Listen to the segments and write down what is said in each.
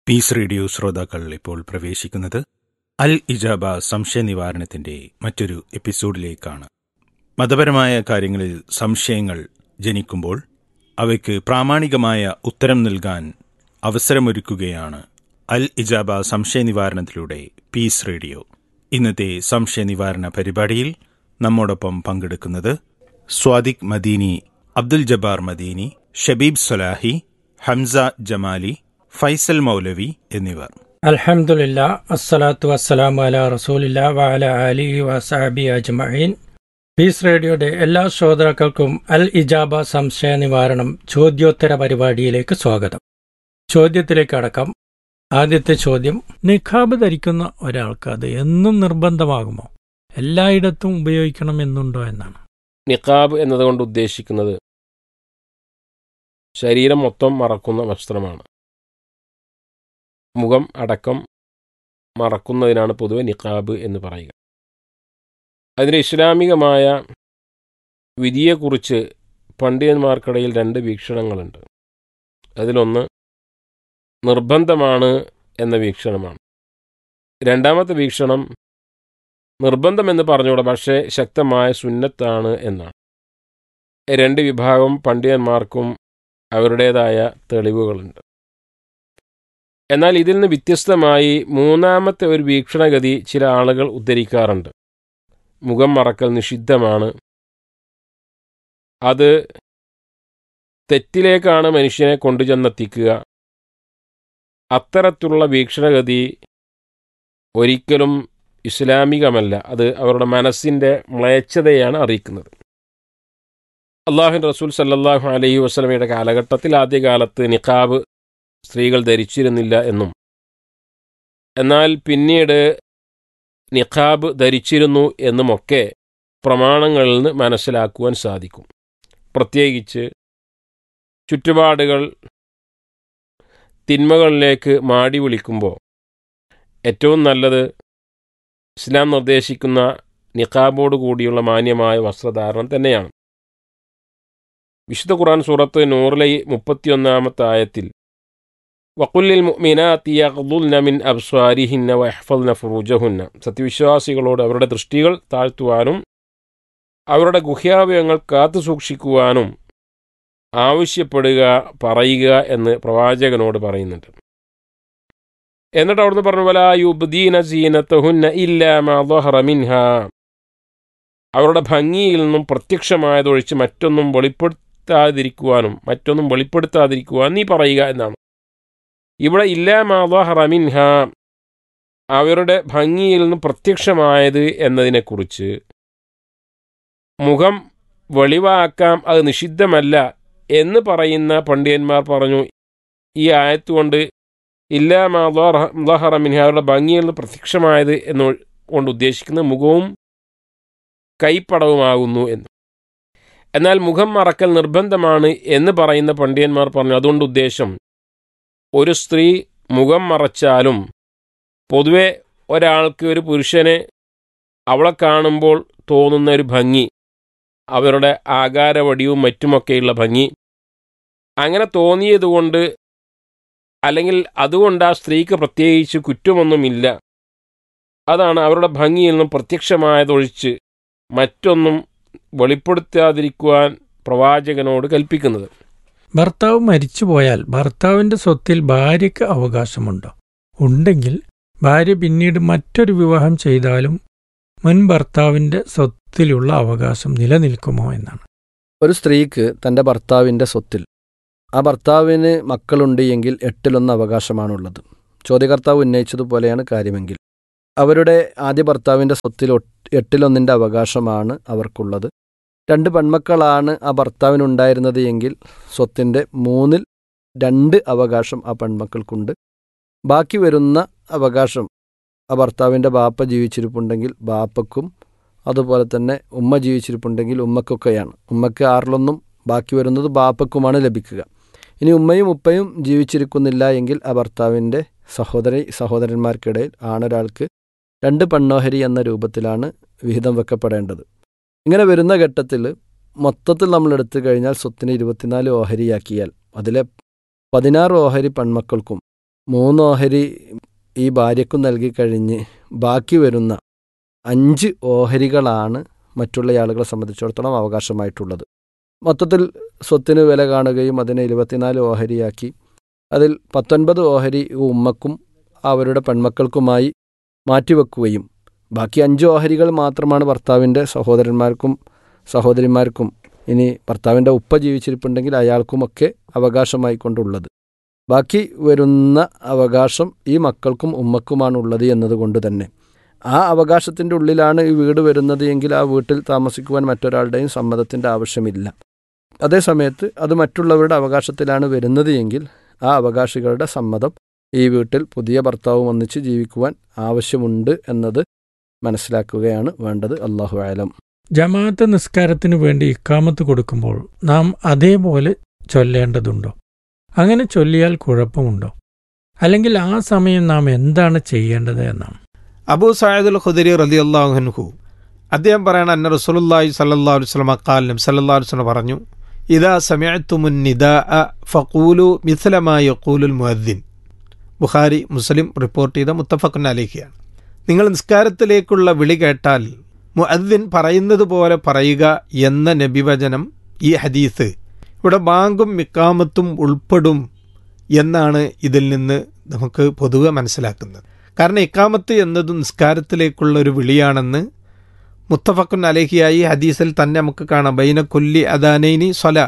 Piece radio ശ്രോതാക്കൾ ഇപ്പോൾ പ്രവേശിക്കുന്നത് അൽ ഇജാബ സംശയ നിവാരണത്തിന്റെ മറ്റൊരു എപ്പിസോഡിലേക്കാണ് മതപരമായ കാര്യങ്ങളിൽ സംശയങ്ങൾ ജനിക്കുമ്പോൾ അവയ്ക്ക് പ്രാമാണികമായ ഉത്തരം നൽകാൻ അവസരമൊരുക്കുകയാണ് അൽ ഇജാബ സംശയ നിവാരണത്തിലൂടെ പീസ് റേഡിയോ ഇന്നത്തെ സംശയ നിവാരണ പരിപാടിയിൽ നമ്മോടൊപ്പം പങ്കെടുക്കുന്നത് സ്വാദിഖ് മദീനി അബ്ദുൽ ജബ്ബാർ മദീനി ഷബീബ് സൊലാഹി ഹംസ ജമാലി ഫൈസൽ മൗലവി എന്നിവർ അൽഹംദുലില്ല അസ്സലാത്തു വസ്സലാമു അല റസൂലില്ല വഅല അലിഹി വസഹബി അജ്മഈൻ പീസ് റേഡിയോയുടെ എല്ലാ ശ്രോതാക്കൾക്കും അൽ ഇജാബ സംശയ നിവാരണം ചോദ്യോത്തര പരിപാടിയിലേക്ക് സ്വാഗതം ചോദ്യത്തിലേക്ക് അടക്കം ആദ്യത്തെ ചോദ്യം നിഖാബ് ധരിക്കുന്ന ഒരാൾക്ക് അത് എന്നും നിർബന്ധമാകുമോ എല്ലായിടത്തും ഉപയോഗിക്കണമെന്നുണ്ടോ എന്നാണ് നിഖാബ് എന്നതുകൊണ്ട് ഉദ്ദേശിക്കുന്നത് ശരീരം മൊത്തം മറക്കുന്ന വസ്ത്രമാണ് മുഖം അടക്കം മറക്കുന്നതിനാണ് പൊതുവെ നിഖാബ് എന്ന് പറയുക അതിന് ഇസ്ലാമികമായ വിധിയെക്കുറിച്ച് പണ്ഡിതന്മാർക്കിടയിൽ രണ്ട് വീക്ഷണങ്ങളുണ്ട് അതിലൊന്ന് നിർബന്ധമാണ് എന്ന വീക്ഷണമാണ് രണ്ടാമത്തെ വീക്ഷണം നിർബന്ധമെന്ന് പറഞ്ഞുകൂടാ പക്ഷേ ശക്തമായ സുന്നത്താണ് എന്നാണ് രണ്ട് വിഭാഗം പണ്ഡിതന്മാർക്കും അവരുടേതായ തെളിവുകളുണ്ട് എന്നാൽ ഇതിൽ നിന്ന് വ്യത്യസ്തമായി മൂന്നാമത്തെ ഒരു വീക്ഷണഗതി ചില ആളുകൾ ഉദ്ധരിക്കാറുണ്ട് മുഖം മറക്കൽ നിഷിദ്ധമാണ് അത് തെറ്റിലേക്കാണ് മനുഷ്യനെ കൊണ്ടുചെന്നെത്തിക്കുക അത്തരത്തിലുള്ള വീക്ഷണഗതി ഒരിക്കലും ഇസ്ലാമികമല്ല അത് അവരുടെ മനസ്സിൻ്റെ മ്ലേച്ഛതയാണ് അറിയിക്കുന്നത് അള്ളാഹു റസൂൽ സല്ലാഹു അലൈഹി വസ്ലമയുടെ കാലഘട്ടത്തിൽ ആദ്യകാലത്ത് നിഖാബ് സ്ത്രീകൾ ധരിച്ചിരുന്നില്ല എന്നും എന്നാൽ പിന്നീട് നിഖാബ് ധരിച്ചിരുന്നു എന്നുമൊക്കെ പ്രമാണങ്ങളിൽ നിന്ന് മനസ്സിലാക്കുവാൻ സാധിക്കും പ്രത്യേകിച്ച് ചുറ്റുപാടുകൾ തിന്മകളിലേക്ക് മാടി വിളിക്കുമ്പോൾ ഏറ്റവും നല്ലത് ഇസ്ലാം നിർദ്ദേശിക്കുന്ന നിഖാബോട് കൂടിയുള്ള മാന്യമായ വസ്ത്രധാരണം തന്നെയാണ് വിശുദ്ധ ഖുർആൻ സൂറത്ത് നൂറിലെ മുപ്പത്തിയൊന്നാമത്തെ ആയത്തിൽ വക്കുല്ലിൽ മുഅ്മിനാത്തി യഗ്ദുൽന മിൻ അബ്സ്വാരിഹിന്ന വയഹ്ഫദ്ന ഫുറൂജഹുന്ന സത്യവിശ്വാസികളോട് അവരുടെ ദൃഷ്ടികൾ താഴ്ത്തുവാനും അവരുടെ ഗുഹ്യാവയവങ്ങൾ കാത്തു സൂക്ഷിക്കുവാനും ആവശ്യപ്പെടുക പറയുക എന്ന് പ്രവാചകനോട് പറയുന്നുണ്ട് എന്നിട്ട് അവിടുന്ന് പറഞ്ഞു വലാ യുബ്ദീന സീനത്തഹുന്ന ഇല്ലാ മാ ളഹറ മിൻഹ അവരുടെ ഭംഗിയിൽ നിന്നും പ്രത്യക്ഷമായതൊഴിച്ച് മറ്റൊന്നും വെളിപ്പെടുത്താതിരിക്കുവാനും മറ്റൊന്നും വെളിപ്പെടുത്താതിരിക്കുവാൻ നീ പറയുക എന്നാണ് ഇവിടെ ഇല്ലാ മാ ളഹറ മിൻഹ അവരുടെ ഭംഗിയിൽ നിന്നും പ്രത്യക്ഷമായത് എന്നതിനെക്കുറിച്ച് മുഖം വെളിവാക്കാം അത് നിഷിദ്ധമല്ല എന്ന് പറയുന്ന പണ്ഡിതന്മാർ പറഞ്ഞു ഈ ആയത്തുകൊണ്ട് ഇല്ലാ മാ ളഹറ മിൻഹ അവരുടെ ഭംഗിയിൽ നിന്ന് പ്രത്യക്ഷമായത് എന്ന് കൊണ്ട് ഉദ്ദേശിക്കുന്നത് മുഖവും കൈപ്പടവുമാകുന്നു എന്ന് എന്നാൽ മുഖം മറക്കൽ നിർബന്ധമാണ് എന്ന് പറയുന്ന പണ്ഡിതന്മാർ പറഞ്ഞു അതുകൊണ്ട് ഉദ്ദേശം ഒരു സ്ത്രീ മുഖം മറച്ചാലും പൊതുവെ ഒരാൾക്ക് ഒരു പുരുഷനെ അവളെ കാണുമ്പോൾ തോന്നുന്ന ഒരു ഭംഗി അവരുടെ ആകാരവടിയും മറ്റുമൊക്കെയുള്ള ഭംഗി അങ്ങനെ തോന്നിയതുകൊണ്ട് അല്ലെങ്കിൽ അതുകൊണ്ട് ആ സ്ത്രീക്ക് പ്രത്യേകിച്ച് കുറ്റമൊന്നുമില്ല അതാണ് അവരുടെ ഭംഗിയിൽ നിന്നും പ്രത്യക്ഷമായതൊഴിച്ച് മറ്റൊന്നും വെളിപ്പെടുത്താതിരിക്കുവാൻ പ്രവാചകനോട് കൽപ്പിക്കുന്നത് ഭർത്താവ് മരിച്ചുപോയാൽ ഭർത്താവിന്റെ സ്വത്തിൽ ഭാര്യയ്ക്ക് അവകാശമുണ്ടോ ഉണ്ടെങ്കിൽ ഭാര്യ പിന്നീട് മറ്റൊരു വിവാഹം ചെയ്താലും മുൻ ഭർത്താവിന്റെ സ്വത്തിലുള്ള അവകാശം നിലനിൽക്കുമോ എന്നാണ് ഒരു സ്ത്രീക്ക് തൻ്റെ ഭർത്താവിൻ്റെ സ്വത്തിൽ ആ ഭർത്താവിന് മക്കളുണ്ട് എങ്കിൽ എട്ടിലൊന്ന് അവകാശമാണുള്ളത് ചോദ്യകർത്താവ് ഉന്നയിച്ചതുപോലെയാണ് കാര്യമെങ്കിൽ അവരുടെ ആദ്യ ഭർത്താവിൻ്റെ സ്വത്തിൽ എട്ടിലൊന്നിൻ്റെ അവകാശമാണ് അവർക്കുള്ളത് രണ്ട് പെൺമക്കളാണ് ആ ഭർത്താവിനുണ്ടായിരുന്നത് എങ്കിൽ സ്വത്തിൻ്റെ മൂന്നിൽ രണ്ട് അവകാശം ആ പെൺമക്കൾക്കുണ്ട് ബാക്കി വരുന്ന അവകാശം ആ ഭർത്താവിൻ്റെ ബാപ്പ ജീവിച്ചിരിപ്പുണ്ടെങ്കിൽ ബാപ്പക്കും അതുപോലെ തന്നെ ഉമ്മ ജീവിച്ചിരിപ്പുണ്ടെങ്കിൽ ഉമ്മക്കൊക്കെയാണ് ഉമ്മയ്ക്ക് ആറിലൊന്നും ബാക്കി വരുന്നത് ബാപ്പക്കുമാണ് ലഭിക്കുക ഇനി ഉമ്മയും ഉപ്പയും ജീവിച്ചിരിക്കുന്നില്ല എങ്കിൽ ആ ഭർത്താവിൻ്റെ സഹോദരി സഹോദരന്മാർക്കിടയിൽ ആണൊരാൾക്ക് രണ്ട് പെണ്ണോഹരി എന്ന രൂപത്തിലാണ് വിഹിതം വെക്കപ്പെടേണ്ടത് ഇങ്ങനെ വരുന്ന ഘട്ടത്തിൽ മൊത്തത്തിൽ നമ്മൾ എടുത്തു കഴിഞ്ഞാൽ സ്വത്തിന് ഇരുപത്തിനാല് ഓഹരിയാക്കിയാൽ അതിലെ പതിനാറ് ഓഹരി പെൺമക്കൾക്കും മൂന്ന് ഓഹരി ഈ ഭാര്യക്കും നൽകി കഴിഞ്ഞ് ബാക്കി വരുന്ന അഞ്ച് ഓഹരികളാണ് മറ്റുള്ള ആളുകളെ സംബന്ധിച്ചിടത്തോളം അവകാശമായിട്ടുള്ളത് മൊത്തത്തിൽ സ്വത്തിന് വില കാണുകയും അതിനെ ഇരുപത്തിനാല് ഓഹരിയാക്കി അതിൽ പത്തൊൻപത് ഓഹരി ഉമ്മക്കും അവരുടെ പെൺമക്കൾക്കുമായി മാറ്റിവെക്കുകയും ബാക്കി അഞ്ച് ഓഹരികൾ മാത്രമാണ് ഭർത്താവിൻ്റെ സഹോദരന്മാർക്കും സഹോദരിമാർക്കും ഇനി ഭർത്താവിൻ്റെ ഉപ്പ ജീവിച്ചിരിപ്പുണ്ടെങ്കിൽ അയാൾക്കുമൊക്കെ അവകാശമായി കൊണ്ടുള്ളത് ബാക്കി വരുന്ന അവകാശം ഈ മക്കൾക്കും ഉമ്മക്കുമാണുള്ളത് എന്നതുകൊണ്ട് തന്നെ ആ അവകാശത്തിൻ്റെ ഉള്ളിലാണ് ഈ വീട് വരുന്നത് എങ്കിൽ ആ വീട്ടിൽ താമസിക്കുവാൻ മറ്റൊരാളുടെയും സമ്മതത്തിൻ്റെ ആവശ്യമില്ല അതേസമയത്ത് അത് മറ്റുള്ളവരുടെ അവകാശത്തിലാണ് വരുന്നത് എങ്കിൽ ആ അവകാശികളുടെ സമ്മതം ഈ വീട്ടിൽ പുതിയ ഭർത്താവും ഒന്നിച്ച് ജീവിക്കുവാൻ ആവശ്യമുണ്ട് എന്നത് മനസ്സിലാക്കുകയാണ് വേണ്ടത് അള്ളാഹു ആലം ജമാഅത്ത് നിസ്കാരത്തിനു വേണ്ടി ഇക്കാമത്ത് കൊടുക്കുമ്പോൾ നാം അതേപോലെ ചൊല്ലേണ്ടതുണ്ടോ അങ്ങനെ ചൊല്ലിയാൽ കുഴപ്പമുണ്ടോ അല്ലെങ്കിൽ ആ സമയം നാം എന്താണ് ചെയ്യേണ്ടത് എന്നാണ് അബൂ സായദുൽ ഖുദരി റലി അള്ളാഹുൻഹു അദ്ദേഹം പറയണ അന്ന റസൂലുല്ലാഹി സല്ലല്ലാഹു അലൈഹി വസല്ലം അക്കാലിനും സല്ലല്ലാഹു അലൈഹി വസല്ലം പറഞ്ഞു ഇദാ സമയത്തുമുൻ നിദാ ഫഖൂലു മിഥലമാ യഖൂലുൽ മുഅദ്ദിൻ ബുഖാരി മുസ്ലിം റിപ്പോർട്ട് ചെയ്ത മുത്തഫഖുൻ അലഹിയാണ് നിങ്ങൾ നിസ്കാരത്തിലേക്കുള്ള വിളി കേട്ടാൽ മുഅദ്ദിൻ പറയുന്നത് പോലെ പറയുക എന്ന നബിവചനം ഈ ഹദീസ് ഇവിടെ ബാങ്കും മിക്കാമത്തും ഉൾപ്പെടും എന്നാണ് ഇതിൽ നിന്ന് നമുക്ക് പൊതുവെ മനസ്സിലാക്കുന്നത് കാരണം ഇക്കാമത്ത് എന്നത് നിസ്കാരത്തിലേക്കുള്ള ഒരു വിളിയാണെന്ന് മുത്തഫക്കുൻ അലേഹിയായി ഹദീസിൽ തന്നെ നമുക്ക് കാണാം ബൈന കൊല്ലി അദാനൈനി സ്വല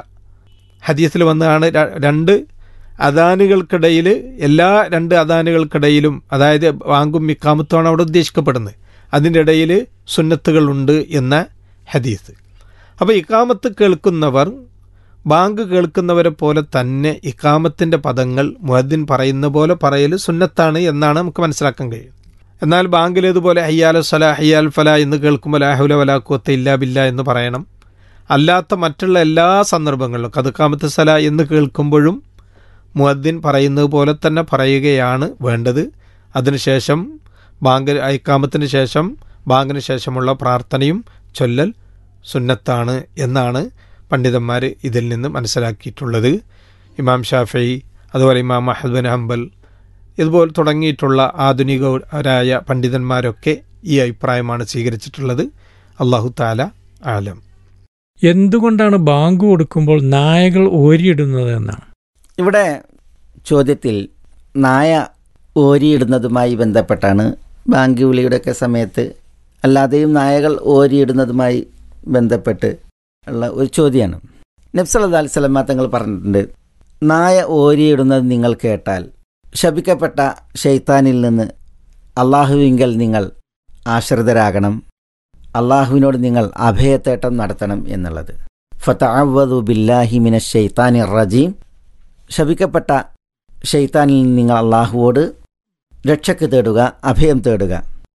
ഹദീസിൽ വന്നതാണ് ര- രണ്ട് അദാനുകൾക്കിടയിൽ എല്ലാ രണ്ട് അദാനുകൾക്കിടയിലും അതായത് വാങ്കും മിക്കാമത്തുമാണ് അവിടെ ഉദ്ദേശിക്കപ്പെടുന്നത് അതിൻ്റെ ഇടയിൽ സുന്നത്തുകളുണ്ട് എന്ന ഹദീസ് അപ്പോൾ ഇക്കാമത്ത് കേൾക്കുന്നവർ ബാങ്ക് കേൾക്കുന്നവരെ പോലെ തന്നെ ഇക്കാമത്തിൻ്റെ പദങ്ങൾ മുഹദ്ദിൻ പറയുന്ന പോലെ പറയൽ സുന്നത്താണ് എന്നാണ് നമുക്ക് മനസ്സിലാക്കാൻ കഴിയും എന്നാൽ ബാങ്കിലേതുപോലെ ഹയ്യാല സല ഹയ്യാൽ ഫല എന്ന് കേൾക്കുമ്പോൾ ലാഹുല വലാക്കുവത്ത് ഇല്ലാ ബില്ല എന്ന് പറയണം അല്ലാത്ത മറ്റുള്ള എല്ലാ സന്ദർഭങ്ങളിലും കതുക്കാമത്ത് സല എന്ന് കേൾക്കുമ്പോഴും മുഹദ്ദിൻ പറയുന്നത് പോലെ തന്നെ പറയുകയാണ് വേണ്ടത് അതിനുശേഷം ബാങ്ക് ഐക്കാമത്തിന് ശേഷം ബാങ്കിന് ശേഷമുള്ള പ്രാർത്ഥനയും ചൊല്ലൽ സുന്നത്താണ് എന്നാണ് പണ്ഡിതന്മാർ ഇതിൽ നിന്ന് മനസ്സിലാക്കിയിട്ടുള്ളത് ഇമാം ഷാഫി അതുപോലെ ഇമാം അഹദ് ബിൻ ഹംബൽ ഇതുപോലെ തുടങ്ങിയിട്ടുള്ള ആധുനികരായ പണ്ഡിതന്മാരൊക്കെ ഈ അഭിപ്രായമാണ് സ്വീകരിച്ചിട്ടുള്ളത് അള്ളാഹു താല ആലം എന്തുകൊണ്ടാണ് ബാങ്ക് കൊടുക്കുമ്പോൾ നായകൾ ഓരിയിടുന്നത് എന്നാണ് ഇവിടെ ചോദ്യത്തിൽ നായ ഓരിയിടുന്നതുമായി ബന്ധപ്പെട്ടാണ് ബാങ്ക് വിളിയുടെയൊക്കെ സമയത്ത് അല്ലാതെയും നായകൾ ഓരിയിടുന്നതുമായി ബന്ധപ്പെട്ട് ഉള്ള ഒരു ചോദ്യമാണ് നബ്സല്ലാ അലൈഹി സ്വലമ തങ്ങൾ പറഞ്ഞിട്ടുണ്ട് നായ ഓരിയിടുന്നത് നിങ്ങൾ കേട്ടാൽ ശപിക്കപ്പെട്ട ഷെയ്ത്താനിൽ നിന്ന് അള്ളാഹുവിങ്കൽ നിങ്ങൾ ആശ്രിതരാകണം അള്ളാഹുവിനോട് നിങ്ങൾ അഭയത്തേട്ടം നടത്തണം എന്നുള്ളത് ഫതഅവ്വദു ബില്ലാഹി മിന ഷെയ്ത്താനി റജീം ശപിക്കപ്പെട്ട ഷെയ്ത്താനിൽ നിന്ന് നിങ്ങൾ അള്ളാഹുവോട് രക്ഷക്ക് തേടുക അഭയം തേടുക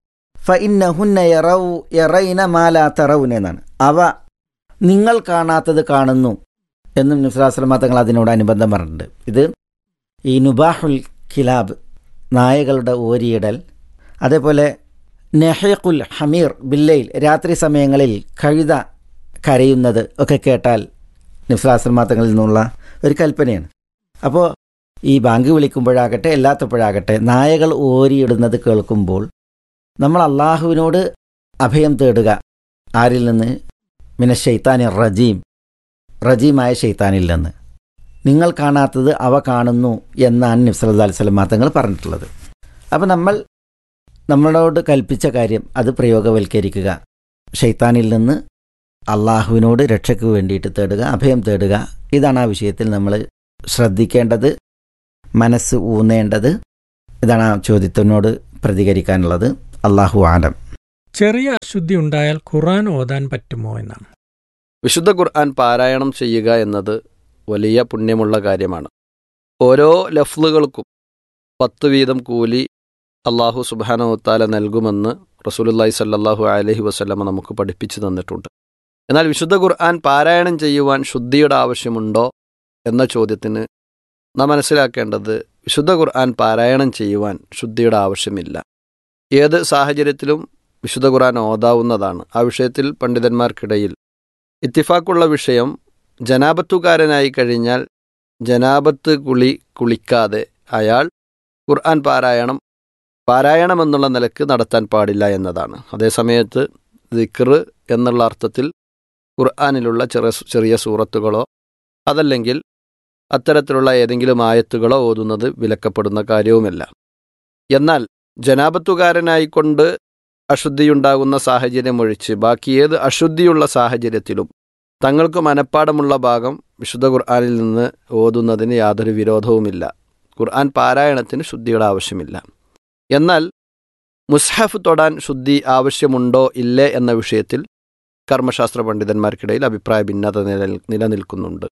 ഫ ഇന്ന ഹുന്ന യറൗ യറൈന മാല തറവുൻ എന്നാണ് അവ നിങ്ങൾ കാണാത്തത് കാണുന്നു എന്നും നിസ്ലാസ്ലമ തങ്ങൾ അതിനോട് അനുബന്ധം പറഞ്ഞിട്ടുണ്ട് ഇത് ഈ നുബാഹുൽ ഖിലാബ് നായകളുടെ ഓരിയിടൽ അതേപോലെ നെഹീഖുൽ ഹമീർ ബില്ലയിൽ രാത്രി സമയങ്ങളിൽ കഴുത കരയുന്നത് ഒക്കെ കേട്ടാൽ നിസ്ലാസ്ലമാത്തങ്ങളിൽ നിന്നുള്ള ഒരു കൽപ്പനയാണ് അപ്പോൾ ഈ ബാങ്ക് വിളിക്കുമ്പോഴാകട്ടെ എല്ലാത്തപ്പോഴാകട്ടെ നായകൾ ഓരിയിടുന്നത് കേൾക്കുമ്പോൾ നമ്മൾ അള്ളാഹുവിനോട് അഭയം തേടുക ആരിൽ നിന്ന് മിന ഷെയ്ത്താനി റജീം റജീമായ ഷെയ്ത്താനിൽ നിന്ന് നിങ്ങൾ കാണാത്തത് അവ കാണുന്നു എന്നാണ് നിഫ്സല്ലാ അലിസ്ലം തങ്ങൾ പറഞ്ഞിട്ടുള്ളത് അപ്പം നമ്മൾ നമ്മളോട് കൽപ്പിച്ച കാര്യം അത് പ്രയോഗവൽക്കരിക്കുക ഷെയ്ത്താനിൽ നിന്ന് അള്ളാഹുവിനോട് രക്ഷയ്ക്ക് വേണ്ടിയിട്ട് തേടുക അഭയം തേടുക ഇതാണ് ആ വിഷയത്തിൽ നമ്മൾ ശ്രദ്ധിക്കേണ്ടത് മനസ്സ് ഊന്നേണ്ടത് ഇതാണ് ആ ചോദ്യത്തിനോട് പ്രതികരിക്കാനുള്ളത് അള്ളാഹു ആലം ചെറിയ അശുദ്ധി ഉണ്ടായാൽ ഖുർആൻ ഓതാൻ പറ്റുമോ എന്നാണ് വിശുദ്ധ ഖുർആൻ പാരായണം ചെയ്യുക എന്നത് വലിയ പുണ്യമുള്ള കാര്യമാണ് ഓരോ ലഫ്ലുകൾക്കും പത്ത് വീതം കൂലി അള്ളാഹു സുബാനോത്താല നൽകുമെന്ന് റസൂലുല്ലായി സല്ലാഹു അലഹി വസ്ലമ നമുക്ക് പഠിപ്പിച്ചു തന്നിട്ടുണ്ട് എന്നാൽ വിശുദ്ധ ഖുർആൻ പാരായണം ചെയ്യുവാൻ ശുദ്ധിയുടെ ആവശ്യമുണ്ടോ എന്ന ചോദ്യത്തിന് നാം മനസ്സിലാക്കേണ്ടത് വിശുദ്ധ ഖുർആൻ പാരായണം ചെയ്യുവാൻ ശുദ്ധിയുടെ ആവശ്യമില്ല ഏത് സാഹചര്യത്തിലും വിശുദ്ധ ഖുർആൻ ഓതാവുന്നതാണ് ആ വിഷയത്തിൽ പണ്ഡിതന്മാർക്കിടയിൽ ഇത്തിഫാക്കുള്ള വിഷയം ജനാപത്തുകാരനായി കഴിഞ്ഞാൽ ജനാപത്ത് കുളി കുളിക്കാതെ അയാൾ ഖുർആൻ പാരായണം പാരായണം എന്നുള്ള നിലക്ക് നടത്താൻ പാടില്ല എന്നതാണ് അതേസമയത്ത് ദിക്ർ എന്നുള്ള അർത്ഥത്തിൽ ഖുർആാനിലുള്ള ചെറിയ ചെറിയ സൂറത്തുകളോ അതല്ലെങ്കിൽ അത്തരത്തിലുള്ള ഏതെങ്കിലും ആയത്തുകളോ ഓതുന്നത് വിലക്കപ്പെടുന്ന കാര്യവുമല്ല എന്നാൽ ജനാപത്തുകാരനായിക്കൊണ്ട് അശുദ്ധിയുണ്ടാകുന്ന സാഹചര്യം ഒഴിച്ച് ബാക്കി ഏത് അശുദ്ധിയുള്ള സാഹചര്യത്തിലും തങ്ങൾക്ക് മനഃപ്പാടമുള്ള ഭാഗം വിശുദ്ധ ഖുർആാനിൽ നിന്ന് ഓതുന്നതിന് യാതൊരു വിരോധവുമില്ല ഖുർആൻ പാരായണത്തിന് ശുദ്ധിയുടെ ആവശ്യമില്ല എന്നാൽ മുസ്ഹഫ് തൊടാൻ ശുദ്ധി ആവശ്യമുണ്ടോ ഇല്ലേ എന്ന വിഷയത്തിൽ കർമ്മശാസ്ത്ര പണ്ഡിതന്മാർക്കിടയിൽ അഭിപ്രായ ഭിന്നത നില നിലനിൽക്കുന്നുണ്ട്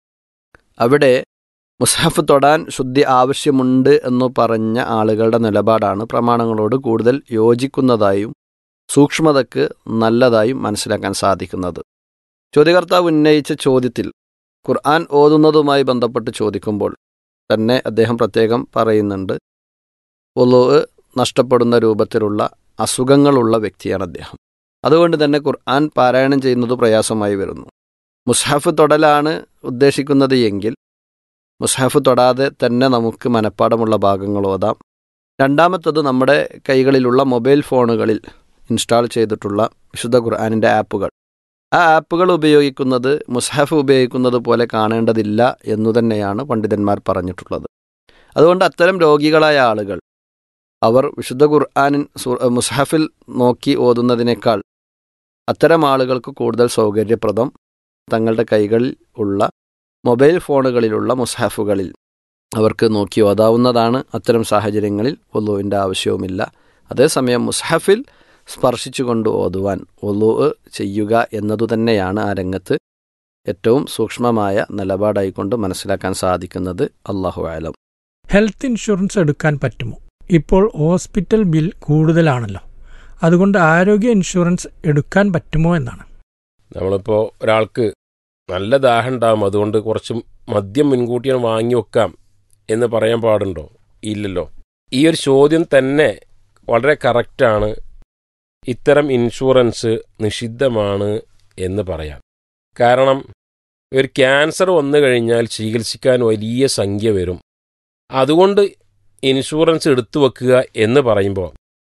അവിടെ മുസ്ഹഫ് തൊടാൻ ശുദ്ധി ആവശ്യമുണ്ട് എന്ന് പറഞ്ഞ ആളുകളുടെ നിലപാടാണ് പ്രമാണങ്ങളോട് കൂടുതൽ യോജിക്കുന്നതായും സൂക്ഷ്മതയ്ക്ക് നല്ലതായും മനസ്സിലാക്കാൻ സാധിക്കുന്നത് ചോദ്യകർത്താവ് ഉന്നയിച്ച ചോദ്യത്തിൽ ഖുർആൻ ഓതുന്നതുമായി ബന്ധപ്പെട്ട് ചോദിക്കുമ്പോൾ തന്നെ അദ്ദേഹം പ്രത്യേകം പറയുന്നുണ്ട് ഒലോ നഷ്ടപ്പെടുന്ന രൂപത്തിലുള്ള അസുഖങ്ങളുള്ള വ്യക്തിയാണ് അദ്ദേഹം അതുകൊണ്ട് തന്നെ ഖുർആൻ പാരായണം ചെയ്യുന്നത് പ്രയാസമായി വരുന്നു മുസ്ഹഫ് തൊടലാണ് ഉദ്ദേശിക്കുന്നത് എങ്കിൽ മുസ്ഹഫ് തൊടാതെ തന്നെ നമുക്ക് മനഃപ്പാടമുള്ള ഭാഗങ്ങൾ ഓതാം രണ്ടാമത്തത് നമ്മുടെ കൈകളിലുള്ള മൊബൈൽ ഫോണുകളിൽ ഇൻസ്റ്റാൾ ചെയ്തിട്ടുള്ള വിശുദ്ധ ഖുർആാനിൻ്റെ ആപ്പുകൾ ആ ആപ്പുകൾ ഉപയോഗിക്കുന്നത് മുസ്ഹഫ് ഉപയോഗിക്കുന്നത് പോലെ കാണേണ്ടതില്ല എന്നു തന്നെയാണ് പണ്ഡിതന്മാർ പറഞ്ഞിട്ടുള്ളത് അതുകൊണ്ട് അത്തരം രോഗികളായ ആളുകൾ അവർ വിശുദ്ധ ഖുർആാനിൻ മുസ്ഹഫിൽ നോക്കി ഓതുന്നതിനേക്കാൾ അത്തരം ആളുകൾക്ക് കൂടുതൽ സൗകര്യപ്രദം തങ്ങളുടെ കൈകളിൽ ഉള്ള മൊബൈൽ ഫോണുകളിലുള്ള മുസ്ഹഫുകളിൽ അവർക്ക് നോക്കി ഓതാവുന്നതാണ് അത്തരം സാഹചര്യങ്ങളിൽ ഒലുവിൻ്റെ ആവശ്യവുമില്ല അതേസമയം മുസ്ഹഫിൽ സ്പർശിച്ചുകൊണ്ട് ഓതുവാൻ ഒലു ചെയ്യുക എന്നതു തന്നെയാണ് ആ രംഗത്ത് ഏറ്റവും സൂക്ഷ്മമായ നിലപാടായിക്കൊണ്ട് മനസ്സിലാക്കാൻ സാധിക്കുന്നത് അള്ളാഹു ആലം ഹെൽത്ത് ഇൻഷുറൻസ് എടുക്കാൻ പറ്റുമോ ഇപ്പോൾ ഹോസ്പിറ്റൽ ബിൽ കൂടുതലാണല്ലോ അതുകൊണ്ട് ആരോഗ്യ ഇൻഷുറൻസ് എടുക്കാൻ പറ്റുമോ എന്നാണ് നമ്മളിപ്പോൾ ഒരാൾക്ക് നല്ല ദാഹം ഉണ്ടാകും അതുകൊണ്ട് കുറച്ച് മദ്യം മുൻകൂട്ടിയാണ് വാങ്ങി വെക്കാം എന്ന് പറയാൻ പാടുണ്ടോ ഇല്ലല്ലോ ഈ ഒരു ചോദ്യം തന്നെ വളരെ കറക്റ്റാണ് ഇത്തരം ഇൻഷുറൻസ് നിഷിദ്ധമാണ് എന്ന് പറയാം കാരണം ഒരു ക്യാൻസർ വന്നു കഴിഞ്ഞാൽ ചികിത്സിക്കാൻ വലിയ സംഖ്യ വരും അതുകൊണ്ട് ഇൻഷുറൻസ് എടുത്തു വെക്കുക എന്ന് പറയുമ്പോൾ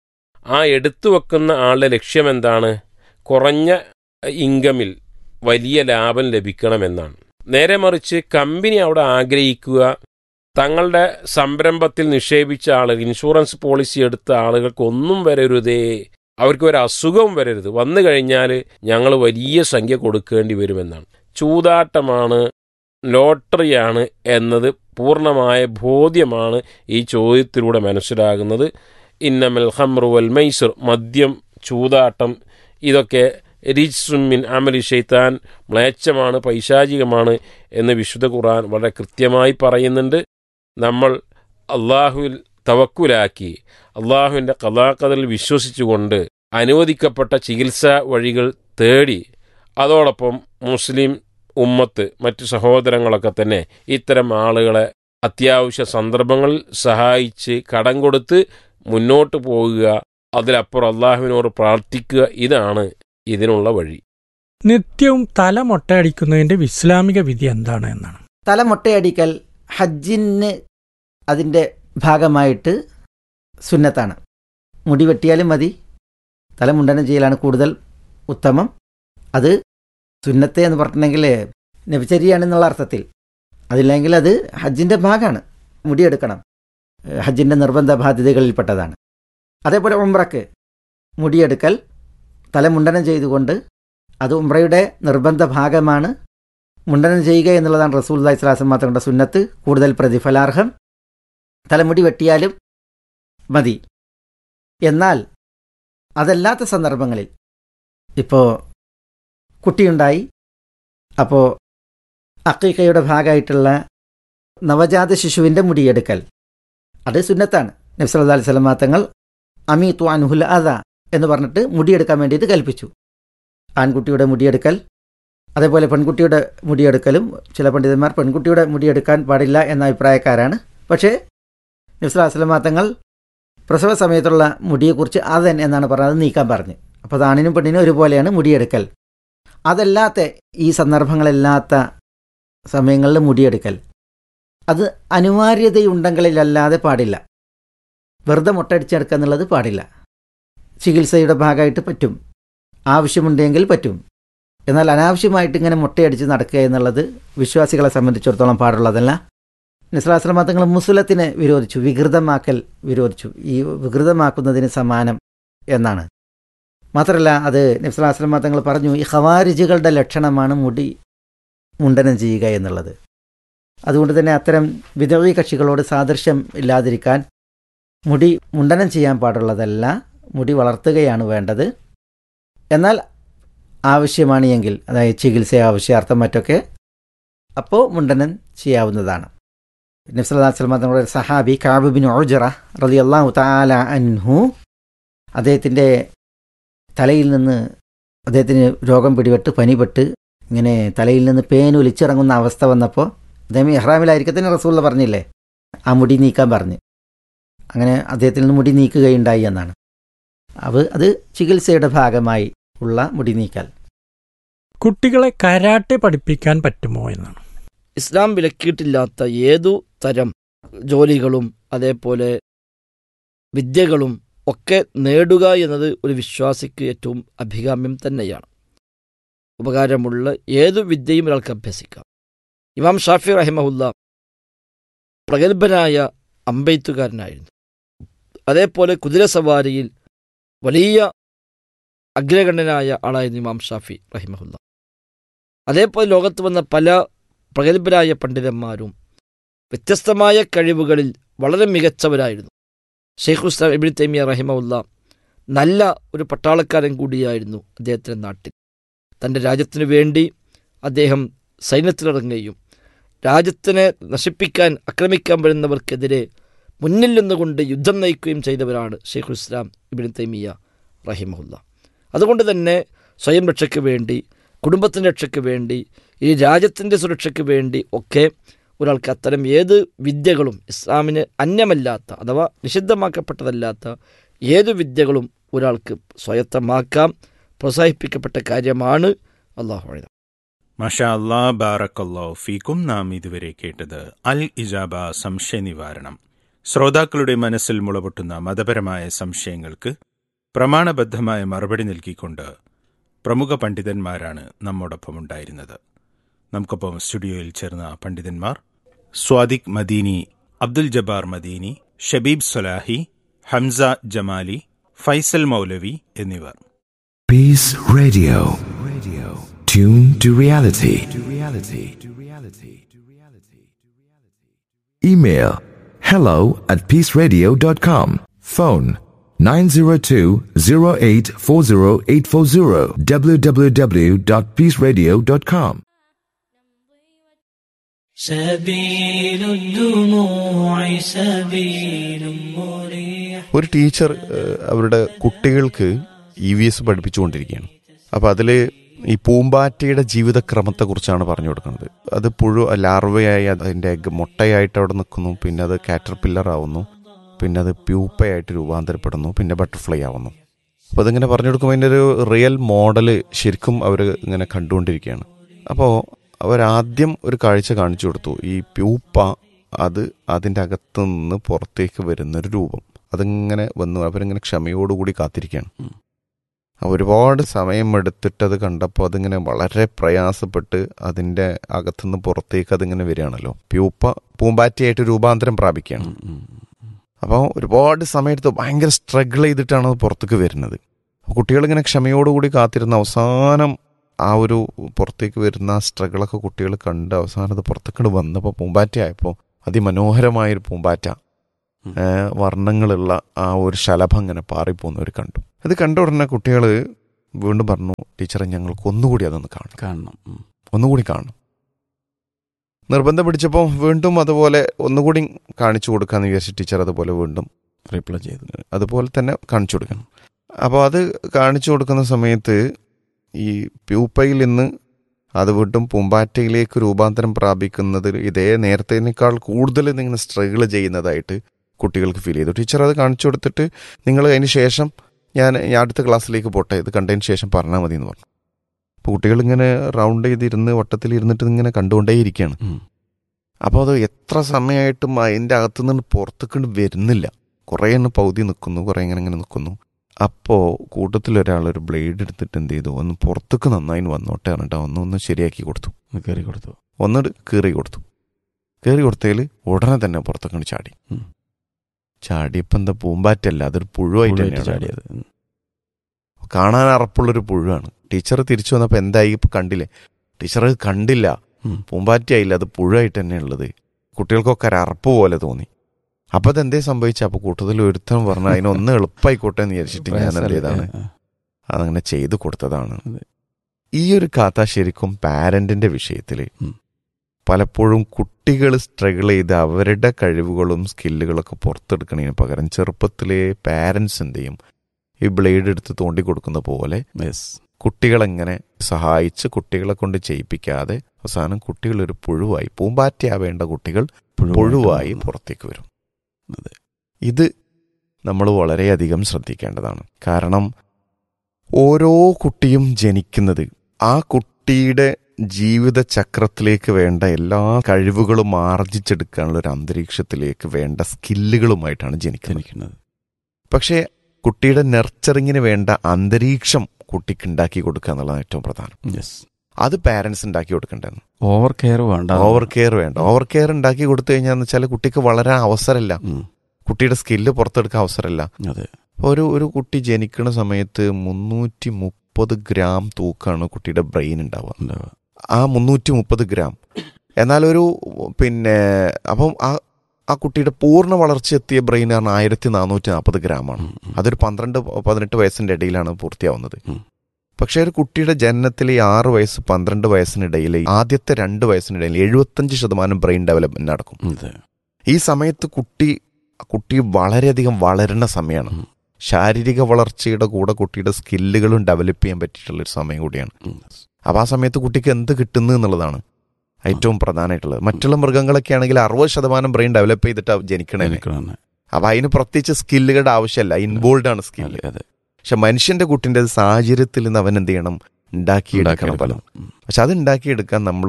ആ എടുത്തു വെക്കുന്ന ആളുടെ ലക്ഷ്യം എന്താണ് കുറഞ്ഞ ഇൻകമിൽ വലിയ ലാഭം ലഭിക്കണമെന്നാണ് നേരെ മറിച്ച് കമ്പനി അവിടെ ആഗ്രഹിക്കുക തങ്ങളുടെ സംരംഭത്തിൽ നിക്ഷേപിച്ച ആളുകൾ ഇൻഷുറൻസ് പോളിസി എടുത്ത ആളുകൾക്ക് ഒന്നും വരരുതേ അവർക്ക് ഒരു അസുഖവും വരരുത് വന്നു കഴിഞ്ഞാൽ ഞങ്ങൾ വലിയ സംഖ്യ കൊടുക്കേണ്ടി വരുമെന്നാണ് ചൂതാട്ടമാണ് ലോട്ടറിയാണ് എന്നത് പൂർണ്ണമായ ബോധ്യമാണ് ഈ ചോദ്യത്തിലൂടെ മനസ്സിലാകുന്നത് ഇന്നമൽ ഹംറു വൽ മൈസർ മദ്യം ചൂതാട്ടം ഇതൊക്കെ റിജ്സുമിൻ അമലി ഷെയ്ത്താൻ മ്ലേച്ഛമാണ് പൈശാചികമാണ് എന്ന് വിശുദ്ധ ഖുർആൻ വളരെ കൃത്യമായി പറയുന്നുണ്ട് നമ്മൾ അള്ളാഹുവിൽ തവക്കുലാക്കി അള്ളാഹുവിൻ്റെ കഥാകഥയിൽ വിശ്വസിച്ചുകൊണ്ട് അനുവദിക്കപ്പെട്ട ചികിത്സാ വഴികൾ തേടി അതോടൊപ്പം മുസ്ലിം ഉമ്മത്ത് മറ്റു സഹോദരങ്ങളൊക്കെ തന്നെ ഇത്തരം ആളുകളെ അത്യാവശ്യ സന്ദർഭങ്ങളിൽ സഹായിച്ച് കടം കൊടുത്ത് മുന്നോട്ട് പോകുക അതിലപ്പുറം അള്ളാഹുവിനോട് പ്രാർത്ഥിക്കുക ഇതാണ് ഇതിനുള്ള വഴി നിത്യവും തല മൊട്ടയടിക്കുന്നതിന്റെ ഇസ്ലാമിക വിധി എന്താണ് എന്നാണ് തല മൊട്ടയടിക്കൽ ഹജ്ജിന് അതിൻ്റെ ഭാഗമായിട്ട് സുന്നത്താണ് മുടി വെട്ടിയാലും മതി തല മുണ്ടനം ചെയ്യലാണ് കൂടുതൽ ഉത്തമം അത് സുന്നത്തെ എന്ന് പറഞ്ഞിട്ടുണ്ടെങ്കിൽ നബിചരിയാണെന്നുള്ള അർത്ഥത്തിൽ അതില്ലെങ്കിൽ അത് ഹജ്ജിൻ്റെ ഭാഗമാണ് മുടിയെടുക്കണം ഹജ്ജിൻ്റെ നിർബന്ധ ബാധ്യതകളിൽപ്പെട്ടതാണ് അതേപോലെ ഉംറക്ക് മുടിയെടുക്കൽ തല മുണ്ടനം ചെയ്തുകൊണ്ട് അത് ഉംറയുടെ നിർബന്ധ ഭാഗമാണ് മുണ്ടനം ചെയ്യുക എന്നുള്ളതാണ് റസൂൽ അള്ളഹി സ്വലാസം മാത്രങ്ങളുടെ സുന്നത്ത് കൂടുതൽ പ്രതിഫലാർഹം തലമുടി വെട്ടിയാലും മതി എന്നാൽ അതല്ലാത്ത സന്ദർഭങ്ങളിൽ ഇപ്പോൾ കുട്ടിയുണ്ടായി അപ്പോൾ അക്കീക്കയുടെ ഭാഗമായിട്ടുള്ള നവജാത ശിശുവിൻ്റെ മുടിയെടുക്കൽ അത് സുന്നത്താണ് നബ്സല്ലാ അലൈഹി സ്വലമാ തങ്ങൾ അമീത്തു അൻഹുൽ അദ എന്ന് പറഞ്ഞിട്ട് മുടിയെടുക്കാൻ വേണ്ടിയിട്ട് കൽപ്പിച്ചു ആൺകുട്ടിയുടെ മുടിയെടുക്കൽ അതേപോലെ പെൺകുട്ടിയുടെ മുടിയെടുക്കലും ചില പണ്ഡിതന്മാർ പെൺകുട്ടിയുടെ മുടിയെടുക്കാൻ പാടില്ല എന്ന അഭിപ്രായക്കാരാണ് പക്ഷേ നബ്സല്ലാ സ്വലമാ തങ്ങൾ പ്രസവ സമയത്തുള്ള മുടിയെക്കുറിച്ച് അതൻ എന്നാണ് പറഞ്ഞത് അത് നീക്കാൻ പറഞ്ഞു അപ്പോൾ അത് ആണിനും പെണ്ണിനും ഒരുപോലെയാണ് മുടിയെടുക്കൽ അതല്ലാത്ത ഈ സന്ദർഭങ്ങളല്ലാത്ത സമയങ്ങളിൽ മുടിയെടുക്കൽ അത് അനിവാര്യതയുണ്ടെങ്കിലല്ലാതെ പാടില്ല വെറുതെ മുട്ടയടിച്ചെടുക്കുക എന്നുള്ളത് പാടില്ല ചികിത്സയുടെ ഭാഗമായിട്ട് പറ്റും ആവശ്യമുണ്ടെങ്കിൽ പറ്റും എന്നാൽ അനാവശ്യമായിട്ട് ഇങ്ങനെ മുട്ടയടിച്ച് നടക്കുക എന്നുള്ളത് വിശ്വാസികളെ സംബന്ധിച്ചിടത്തോളം പാടുള്ളതല്ല നിസ്ലാസ്ലമ തങ്ങൾ മുസ്ലത്തിനെ വിരോധിച്ചു വികൃതമാക്കൽ വിരോധിച്ചു ഈ വികൃതമാക്കുന്നതിന് സമാനം എന്നാണ് മാത്രമല്ല അത് നിസ്ലാസ്ലമ തങ്ങൾ പറഞ്ഞു ഈ ഖവാരിജുകളുടെ ലക്ഷണമാണ് മുടി മുണ്ടനം ചെയ്യുക എന്നുള്ളത് അതുകൊണ്ട് തന്നെ അത്തരം വിധവി കക്ഷികളോട് സാദൃശ്യം ഇല്ലാതിരിക്കാൻ മുടി മുണ്ടനം ചെയ്യാൻ പാടുള്ളതല്ല മുടി വളർത്തുകയാണ് വേണ്ടത് എന്നാൽ ആവശ്യമാണ് എങ്കിൽ അതായത് ചികിത്സ ആവശ്യാർത്ഥം മറ്റൊക്കെ അപ്പോൾ മുണ്ടനം ചെയ്യാവുന്നതാണ് നബ്സല്ലാസ്ലമ തങ്ങളുടെ ഒരു സഹാബി കാബുബിൻ ഓജറ റലി അള്ളാഹു താല അൻഹു അദ്ദേഹത്തിൻ്റെ തലയിൽ നിന്ന് അദ്ദേഹത്തിന് രോഗം പിടിപെട്ട് പനിപെട്ട് ഇങ്ങനെ തലയിൽ നിന്ന് പേൻ ഒലിച്ചിറങ്ങുന്ന അവസ്ഥ വന്നപ്പോൾ അദ്ദേഹം ഇഹ്റാമിലായിരിക്കത്തിന് റസൂള്ള പറഞ്ഞില്ലേ ആ മുടി നീക്കാൻ പറഞ്ഞ് അങ്ങനെ അദ്ദേഹത്തിൽ നിന്ന് മുടി നീക്കുകയുണ്ടായി എന്നാണ് അത് അത് ചികിത്സയുടെ ഭാഗമായി ഉള്ള മുടി നീക്കൽ കുട്ടികളെ കരാട്ടെ പഠിപ്പിക്കാൻ പറ്റുമോ എന്നാണ് ഇസ്ലാം വിലക്കിയിട്ടില്ലാത്ത ഏതു തരം ജോലികളും അതേപോലെ വിദ്യകളും ഒക്കെ നേടുക എന്നത് ഒരു വിശ്വാസിക്ക് ഏറ്റവും അഭികാമ്യം തന്നെയാണ് ഉപകാരമുള്ള ഏതു വിദ്യയും ഒരാൾക്ക് അഭ്യസിക്കാം ഇമാം ഷാഫി റഹിമഹുല്ല പ്രഗത്ഭനായ അമ്പെയ്ത്തുകാരനായിരുന്നു അതേപോലെ കുതിരസവാരിയിൽ വലിയ അഗ്രഗണ്യനായ ആളായിരുന്നു ഇമാം ഷാഫി റഹിമഹുല്ല അതേപോലെ ലോകത്ത് വന്ന പല പ്രഗത്ഭരായ പണ്ഡിതന്മാരും വ്യത്യസ്തമായ കഴിവുകളിൽ വളരെ മികച്ചവരായിരുന്നു ഷെയ്ഖ് ഉസ്ലാം ഇബിൻ തൈമിയ റഹിമുല്ല നല്ല ഒരു പട്ടാളക്കാരൻ കൂടിയായിരുന്നു അദ്ദേഹത്തിൻ്റെ നാട്ടിൽ തൻ്റെ രാജ്യത്തിനു വേണ്ടി അദ്ദേഹം സൈന്യത്തിലിറങ്ങുകയും രാജ്യത്തിനെ നശിപ്പിക്കാൻ ആക്രമിക്കാൻ വരുന്നവർക്കെതിരെ മുന്നിൽ നിന്നുകൊണ്ട് യുദ്ധം നയിക്കുകയും ചെയ്തവരാണ് ഷെയ്ഖുൽ ഇസ്ലാം ഇബിൻ തൈമിയ റഹിമുല്ല അതുകൊണ്ട് തന്നെ സ്വയം രക്ഷയ്ക്ക് വേണ്ടി കുടുംബത്തിൻ്റെ രക്ഷയ്ക്ക് വേണ്ടി ഈ രാജ്യത്തിൻ്റെ സുരക്ഷയ്ക്ക് വേണ്ടി ഒക്കെ ഒരാൾക്ക് അത്തരം ഏത് വിദ്യകളും ഇസ്ലാമിന് അന്യമല്ലാത്ത അഥവാ നിഷിദ്ധമാക്കപ്പെട്ടതല്ലാത്ത ഏത് വിദ്യകളും ഒരാൾക്ക് സ്വയത്തമാക്കാം പ്രോത്സാഹിപ്പിക്കപ്പെട്ട കാര്യമാണ് അള്ളാഹു അഴുത മഷാ അല്ലാ ബാറക്കല്ലോ ഫീക്കും നാം ഇതുവരെ കേട്ടത് അൽ ഇജാബ സംശയ നിവാരണം ശ്രോതാക്കളുടെ മനസ്സിൽ മുളപൊട്ടുന്ന മതപരമായ സംശയങ്ങൾക്ക് പ്രമാണബദ്ധമായ മറുപടി നൽകിക്കൊണ്ട് പ്രമുഖ പണ്ഡിതന്മാരാണ് നമ്മോടൊപ്പം ഉണ്ടായിരുന്നത് നമുക്കൊപ്പം സ്റ്റുഡിയോയിൽ ചേർന്ന പണ്ഡിതന്മാർ സ്വാദിഖ് മദീനി അബ്ദുൽ ജബ്ബാർ മദീനി ഷബീബ് സൊലാഹി ഹംസ ജമാലി ഫൈസൽ മൗലവി എന്നിവർ Peace Radio. Radio. Tune to reality. To reality. To reality. To reality. Email hello at peaceradio.com. Phone 902-0840840 www.peaceradio.com. سبيل الدموع سبيل مريح ഒരു ടീച്ചർ ഏഹ്, അവരുടെ കുട്ടികൾക്ക് ഇ വി എസ് പഠിപ്പിച്ചുകൊണ്ടിരിക്കുകയാണ് അപ്പോൾ അതിൽ ഈ പൂമ്പാറ്റയുടെ ജീവിതക്രമത്തെക്കുറിച്ചാണ് പറഞ്ഞു കൊടുക്കുന്നത് അത് പുഴു ലാർവയായി അതിൻ്റെ എഗ് മുട്ടയായിട്ട് അവിടെ നിൽക്കുന്നു പിന്നെ അത് കാറ്റർപില്ലർ ആവുന്നു പിന്നെ അത് പ്യൂപ്പയായിട്ട് രൂപാന്തരപ്പെടുന്നു പിന്നെ ബട്ടർഫ്ലൈ ആവുന്നു അപ്പോൾ അതിങ്ങനെ പറഞ്ഞു കൊടുക്കുമ്പോൾ അതിൻ്റെ ഒരു റിയൽ മോഡൽ ശരിക്കും അവർ ഇങ്ങനെ കണ്ടുകൊണ്ടിരിക്കുകയാണ് അപ്പോൾ അവരാദ്യം ഒരു കാഴ്ച കാണിച്ചു കൊടുത്തു ഈ പ്യൂപ്പ അത് അതിൻ്റെ അകത്ത് നിന്ന് പുറത്തേക്ക് വരുന്നൊരു രൂപം അതിങ്ങനെ വന്നു അവരിങ്ങനെ ക്ഷമയോടുകൂടി കാത്തിരിക്കുകയാണ് അപ്പോൾ ഒരുപാട് സമയം എടുത്തിട്ട് അത് കണ്ടപ്പോൾ അതിങ്ങനെ വളരെ പ്രയാസപ്പെട്ട് അതിൻ്റെ അകത്തുനിന്ന് പുറത്തേക്ക് അതിങ്ങനെ വരികയാണല്ലോ പ്യൂപ്പ പൂമ്പാറ്റയായിട്ട് രൂപാന്തരം പ്രാപിക്കുകയാണ് അപ്പോൾ ഒരുപാട് സമയത്ത് ഭയങ്കര സ്ട്രഗിൾ ചെയ്തിട്ടാണ് അത് പുറത്തേക്ക് വരുന്നത് അപ്പോൾ കുട്ടികളിങ്ങനെ ക്ഷമയോടുകൂടി കാത്തിരുന്ന അവസാനം ആ ഒരു പുറത്തേക്ക് വരുന്ന ആ സ്ട്രഗിളൊക്കെ കുട്ടികൾ കണ്ട് അവസാനം അത് പുറത്തേക്ക് വന്നപ്പോൾ പൂമ്പാറ്റയായപ്പോൾ അതിമനോഹരമായൊരു പൂമ്പാറ്റ ഏഹ് വർണ്ണങ്ങളുള്ള ആ ഒരു ശലഭം ഇങ്ങനെ പാറിപ്പോകുന്നവർ കണ്ടു അത് കണ്ട ഉടനെ കുട്ടികൾ വീണ്ടും പറഞ്ഞു ടീച്ചറെ ഞങ്ങൾക്ക് ഒന്നുകൂടി അതൊന്ന് കാണണം കാണണം ഉം. ഒന്നുകൂടി കാണണം നിർബന്ധം പിടിച്ചപ്പോൾ വീണ്ടും അതുപോലെ ഒന്നുകൂടി കാണിച്ചു കൊടുക്കാന്ന് വിചാരിച്ച ടീച്ചർ അതുപോലെ വീണ്ടും റിപ്ലൈ ചെയ്തു അതുപോലെ തന്നെ കാണിച്ചു കൊടുക്കണം അപ്പോൾ അത് കാണിച്ചു കൊടുക്കുന്ന സമയത്ത് ഈ പ്യൂപ്പയിൽ നിന്ന് അത് വീണ്ടും പൂമ്പാറ്റയിലേക്ക് രൂപാന്തരം പ്രാപിക്കുന്നതിൽ ഇതേ നേരത്തേനേക്കാൾ കൂടുതൽ നിങ്ങൾ സ്ട്രഗിൾ ചെയ്യുന്നതായിട്ട് കുട്ടികൾക്ക് ഫീൽ ചെയ്തു ടീച്ചർ അത് കാണിച്ചു കൊടുത്തിട്ട് നിങ്ങൾ അതിന് ശേഷം ഞാൻ ഞാൻ അടുത്ത ക്ലാസ്സിലേക്ക് പോട്ടെ ഇത് കണ്ടതിന് ശേഷം പറഞ്ഞാൽ മതി എന്ന് പറഞ്ഞു അപ്പോൾ കുട്ടികളിങ്ങനെ റൗണ്ട് ചെയ്തിരുന്ന് വട്ടത്തിൽ ഇരുന്നിട്ട് ഇങ്ങനെ കണ്ടുകൊണ്ടേയിരിക്കുകയാണ് ഉം. അപ്പോൾ അത് എത്ര സമയമായിട്ടും അതിൻ്റെ അകത്തു നിന്ന് പുറത്തേക്കൊണ്ട് വരുന്നില്ല കുറേ എണ്ണം പൗതി നിൽക്കുന്നു കുറേ ഇങ്ങനെ ഇങ്ങനെ നിൽക്കുന്നു അപ്പോൾ കൂട്ടത്തിലൊരാൾ ഒരു ബ്ലേഡ് എടുത്തിട്ട് എന്ത് ചെയ്തു ഒന്ന് പുറത്തേക്ക് നന്നായി വന്നോട്ടെ പറഞ്ഞിട്ട് ഒന്ന് ഒന്ന് ശരിയാക്കി കൊടുത്തു കയറി കൊടുത്തു ഒന്ന് കീറി കൊടുത്തു കീറി കൊടുത്തതിൽ ഉടനെ തന്നെ പുറത്തേക്കാണ് ചാടി ഉം. ചാടിയപ്പോൾ എന്താ പൂമ്പാറ്റല്ല അതൊരു പുഴുവായിട്ട് പുഴുവായിട്ട് തന്നെയാണ് ചാടിയത് ഉം. കാണാൻ അറപ്പുള്ളൊരു പുഴുവാണ് ടീച്ചർ തിരിച്ചു വന്നപ്പോൾ എന്തായി ഇപ്പം കണ്ടില്ലേ ടീച്ചർ അത് കണ്ടില്ല ഉം. പൂമ്പാറ്റയായില്ല അത് പുഴുവായിട്ട് തന്നെ ഉള്ളത് കുട്ടികൾക്കൊക്കെ ഒരു അറപ്പ് പോലെ തോന്നി അപ്പൊ അതെന്തേ സംഭവിച്ച അപ്പൊ കൂട്ടത്തിൽ ഒരുത്തൻ പറഞ്ഞു അതിനൊന്ന് എളുപ്പമായിക്കോട്ടെ എന്ന് വിചാരിച്ചിട്ട് ഞാൻ എന്ത് ചെയ്താണ് ആ, അതങ്ങനെ ചെയ്തു കൊടുത്തതാണ് അതെ. ഈ ഒരു കഥ ശരിക്കും പാരന്റിന്റെ വിഷയത്തിൽ ഉം. പലപ്പോഴും കുട്ടികൾ സ്ട്രഗിൾ ചെയ്ത് അവരുടെ കഴിവുകളും സ്കില്ലുകളൊക്കെ പുറത്തെടുക്കുന്നതിന് പകരം ചെറുപ്പത്തിലെ പാരൻസ് എന്ത് ചെയ്യും ഈ ബ്ലേഡ് എടുത്ത് തോണ്ടി കൊടുക്കുന്ന പോലെ yes. കുട്ടികളെങ്ങനെ സഹായിച്ച് കുട്ടികളെ കൊണ്ട് ചെയ്യിപ്പിക്കാതെ അവസാനം കുട്ടികൾ ഒരു പുഴുവായി പൂമ്പാറ്റയാവേണ്ട കുട്ടികൾ പുഴുവായി മാറുന്നു. പുറത്തേക്ക് വരും അതെ. ഇത് നമ്മൾ വളരെയധികം ശ്രദ്ധിക്കേണ്ടതാണ് കാരണം ഓരോ കുട്ടിയും ജനിക്കുന്നത് ആ കുട്ടിയുടെ ജീവിത ചക്രത്തിലേക്ക് വേണ്ട എല്ലാ കഴിവുകളും ആർജിച്ചെടുക്കാനുള്ള ഒരു അന്തരീക്ഷത്തിലേക്ക് വേണ്ട സ്കില്ലുകളുമായിട്ടാണ് ജനിക്കുന്നത് ജനിക്കുന്നത് പക്ഷേ കുട്ടിയുടെ നെർച്ചറിങ്ങിന് വേണ്ട അന്തരീക്ഷം കുട്ടിക്ക് ഉണ്ടാക്കി കൊടുക്കുക എന്നുള്ളതാണ് ഏറ്റവും പ്രധാനം യെസ് അത് പാരൻസ് ഉണ്ടാക്കി കൊടുക്കേണ്ടതെന്ന് ഓവർ കെയർ വേണ്ട ഓവർ കെയർ വേണ്ട ഓവർ കെയർ ഉണ്ടാക്കി കൊടുത്തു കഴിഞ്ഞാൽ വെച്ചാൽ കുട്ടിക്ക് വളരാൻ അവസരമില്ല ഉം. കുട്ടിയുടെ സ്കില്ല് പുറത്തെടുക്കാൻ അവസരമില്ല അതെ അപ്പോൾ ഒരു ഒരു കുട്ടി ജനിക്കുന്ന സമയത്ത് മുന്നൂറ്റി മുപ്പത് ഗ്രാം തൂക്കാണ് കുട്ടിയുടെ ബ്രെയിൻ ഉണ്ടാവുക ഉണ്ടാവുക. ആ മുന്നൂറ്റി മുപ്പത് ഗ്രാം എന്നാൽ ഒരു പിന്നെ അപ്പം ആ ആ കുട്ടിയുടെ പൂർണ്ണ വളർച്ച എത്തിയ ബ്രെയിൻ ആണ് ആയിരത്തി നാനൂറ്റി നാൽപ്പത് ഗ്രാമാണ് ഉം, ഉം. അതൊരു പന്ത്രണ്ട് പതിനെട്ട് വയസ്സിന്റെ ഇടയിലാണ് പൂർത്തിയാവുന്നത് ഉം. പക്ഷേ ഒരു കുട്ടിയുടെ ജനനത്തിലെ ഈ ആറ് വയസ്സ് പന്ത്രണ്ട് വയസ്സിനിടയിൽ ആദ്യത്തെ രണ്ട് വയസ്സിനിടയിൽ എഴുപത്തഞ്ച് ശതമാനം ബ്രെയിൻ ഡെവലപ്മെന്റ് നടക്കും അതെ ഈ സമയത്ത് കുട്ടി കുട്ടി വളരെയധികം വളരുന്ന സമയമാണ് ഉം. ശാരീരിക വളർച്ചയുടെ കൂടെ കുട്ടിയുടെ സ്കില്ലുകളും ഡെവലപ്പ് ചെയ്യാൻ പറ്റിയിട്ടുള്ള ഒരു സമയം കൂടിയാണ് ഉം. അപ്പോൾ ആ സമയത്ത് കുട്ടിക്ക് എന്ത് കിട്ടുന്നു എന്നുള്ളതാണ് ഏറ്റവും പ്രധാനമായിട്ടുള്ളത് മറ്റുള്ള മൃഗങ്ങളൊക്കെ ആണെങ്കിൽ അറുപത് ശതമാനം ബ്രെയിൻ ഡെവലപ്പ് ചെയ്തിട്ട് ജനിക്കണേ ജനിക്കണം തന്നെ. അപ്പൊ അതിന് പ്രത്യേകിച്ച് സ്കില്ലുകളുടെ ആവശ്യമല്ല ഇൻവോൾവ് ആണ് സ്കില്ല് അതെ അതെ പക്ഷെ മനുഷ്യന്റെ കുട്ടിന്റെ സാഹചര്യത്തിൽ നിന്ന് അവൻ എന്ത് ചെയ്യണം ഉണ്ടാക്കിയെടുക്കണം പലതും ഉണ്ടാക്കിയെടുക്കണം. ഉം. പക്ഷെ അത് ഉണ്ടാക്കിയെടുക്കാൻ നമ്മൾ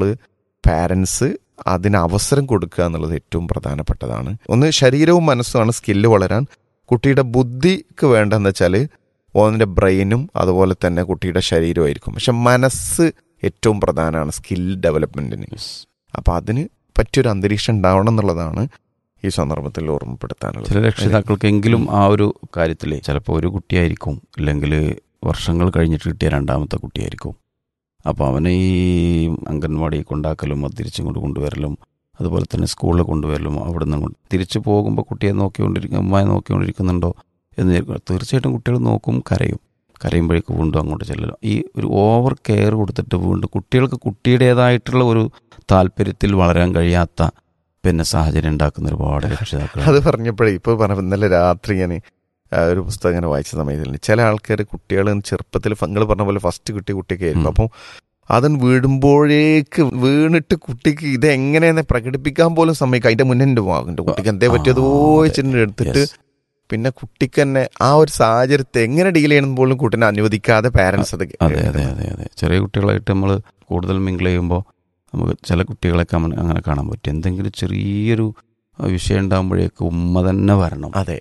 പാരൻസ് അതിന് അവസരം കൊടുക്കുക എന്നുള്ളത് ഏറ്റവും പ്രധാനപ്പെട്ടതാണ് ഒന്ന് ശരീരവും മനസ്സുമാണ് സ്കില്ല് വളരാൻ കുട്ടിയുടെ ബുദ്ധിക്ക് വേണ്ടതെന്ന് വെച്ചാൽ ഓന്നിന്റെ ബ്രെയിനും അതുപോലെ തന്നെ കുട്ടിയുടെ ശരീരമായിരിക്കും പക്ഷെ മനസ്സ് ഏറ്റവും പ്രധാനമാണ് സ്കിൽ ഡെവലപ്മെന്റിന് Yes. അപ്പൊ അതിന് പറ്റിയൊരു അന്തരീക്ഷം ഉണ്ടാവണം എന്നുള്ളതാണ് ഈ സന്ദർഭത്തിൽ ഓർമ്മപ്പെടുത്താനുള്ളത് ചില രക്ഷിതാക്കൾക്കെങ്കിലും ആ ഒരു കാര്യത്തിൽ ചിലപ്പോൾ ഒരു കുട്ടിയായിരിക്കും അല്ലെങ്കിൽ വർഷങ്ങൾ കഴിഞ്ഞിട്ട് കിട്ടിയ രണ്ടാമത്തെ കുട്ടിയായിരിക്കും അപ്പോൾ അവനെ ഈ അംഗൻവാടി കൊണ്ടാക്കലും അത് തിരിച്ചും കൊണ്ട് കൊണ്ടുവരലും അതുപോലെ തന്നെ സ്കൂളിൽ കൊണ്ടുവരലും അവിടെ നിന്ന് കൊണ്ട് തിരിച്ചു പോകുമ്പോൾ കുട്ടിയെ നോക്കിക്കൊണ്ടിരിക്കും അമ്മയെ നോക്കിക്കൊണ്ടിരിക്കുന്നുണ്ടോ എന്ന് വിചാരിക്കും. തീർച്ചയായിട്ടും കുട്ടികൾ നോക്കും കരയും കരയുമ്പോഴേക്ക് വീണ്ടും അങ്ങോട്ട് ചെല്ലലും ഈ ഒരു ഓവർ കെയർ കൊടുത്തിട്ട് വീണ്ടും കുട്ടികൾക്ക് കുട്ടിയുടേതായിട്ടുള്ള ഒരു താല്പര്യത്തിൽ വളരാൻ കഴിയാത്ത പിന്നെ സാഹചര്യം ഉണ്ടാക്കുന്ന ഒരുപാട് രക്ഷിതാക്കൾ അത് പറഞ്ഞപ്പോഴേ ഇപ്പൊ പറഞ്ഞ ഇന്നലെ രാത്രി ഞാൻ ആ, ഒരു പുസ്തകം ഇങ്ങനെ വായിച്ച സമയത്തിൽ ചില ആൾക്കാർ കുട്ടികൾ ചെറുപ്പത്തിൽ നിങ്ങൾ പറഞ്ഞ പോലെ ഫസ്റ്റ് കിട്ടിയ കുട്ടിയൊക്കെ ആയിരിക്കും ഉം. അപ്പം അതൻ വീടുമ്പോഴേക്ക് വീണിട്ട് കുട്ടിക്ക് ഇത് എങ്ങനെയെന്ന് പ്രകടിപ്പിക്കാൻ പോലും സമ്മതിക്കും അതിന്റെ മുന്നേ എൻ്റെ വാങ്ങിന്റെ കുട്ടിക്ക് എന്തേ പറ്റിയതോ ആ, അതെ. വെച്ചിട്ട് എടുത്തിട്ട് Yes. പിന്നെ കുട്ടിക്ക് തന്നെ ആ ഒരു സാഹചര്യത്തെ എങ്ങനെ ഡീൽ ചെയ്യണം പോലും കുട്ടിനെ അനുവദിക്കാതെ പാരന്റ്സ് അത് അതെ അതെ അതെ അതെ ചെറിയ കുട്ടികളായിട്ട് നമ്മൾ കൂടുതൽ മിങ്കിൾ ചെയ്യുമ്പോൾ നമുക്ക് ചില കുട്ടികളൊക്കെ നമ്മ- അങ്ങനെ കാണാൻ പറ്റും എന്തെങ്കിലും ചെറിയൊരു അഹ് വിഷയം ഉണ്ടാകുമ്പോഴേക്ക് ഉമ്മ തന്നെ വരണം അതെ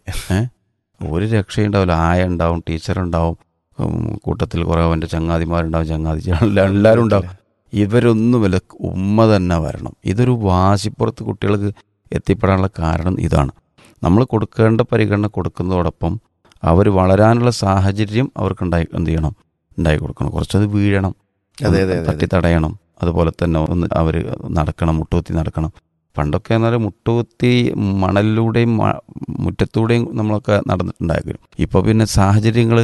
ഒരു രക്ഷയുണ്ടാവില്ല ആയ ഉണ്ടാവും ടീച്ചർ ഉണ്ടാവും ഉം, കൂട്ടത്തിൽ കുറേ അവൻ്റെ ചങ്ങാതിമാരുണ്ടാവും ചങ്ങാതി എല്ലാവരും ഉണ്ടാവും ഇവരൊന്നുമില്ല ഉമ്മ തന്നെ വരണം ഇതൊരു വാശിപ്പുറത്ത് കുട്ടികൾക്ക് എത്തിപ്പെടാനുള്ള കാരണം ഇതാണ് നമ്മൾ കൊടുക്കേണ്ട പരിഗണന കൊടുക്കുന്നതോടൊപ്പം അവർ വളരാനുള്ള സാഹചര്യം അവർക്ക് ഉണ്ടായി എന്ത് ചെയ്യണം ഉണ്ടായി കൊടുക്കണം കുറച്ചത് വീഴണം അതെ, അതെ, അതെ, തട്ടി തടയണം അതുപോലെ തന്നെ ഒന്ന് അവർ നടക്കണം മുട്ടുകുത്തി നടക്കണം പണ്ടൊക്കെ എന്നാൽ മുട്ടുകുത്തി മണലിലൂടെയും മ- മുറ്റത്തൂടെയും നമ്മളൊക്കെ നടന്നിട്ടുണ്ടായിരുന്നു ഇപ്പോൾ പിന്നെ സാഹചര്യങ്ങൾ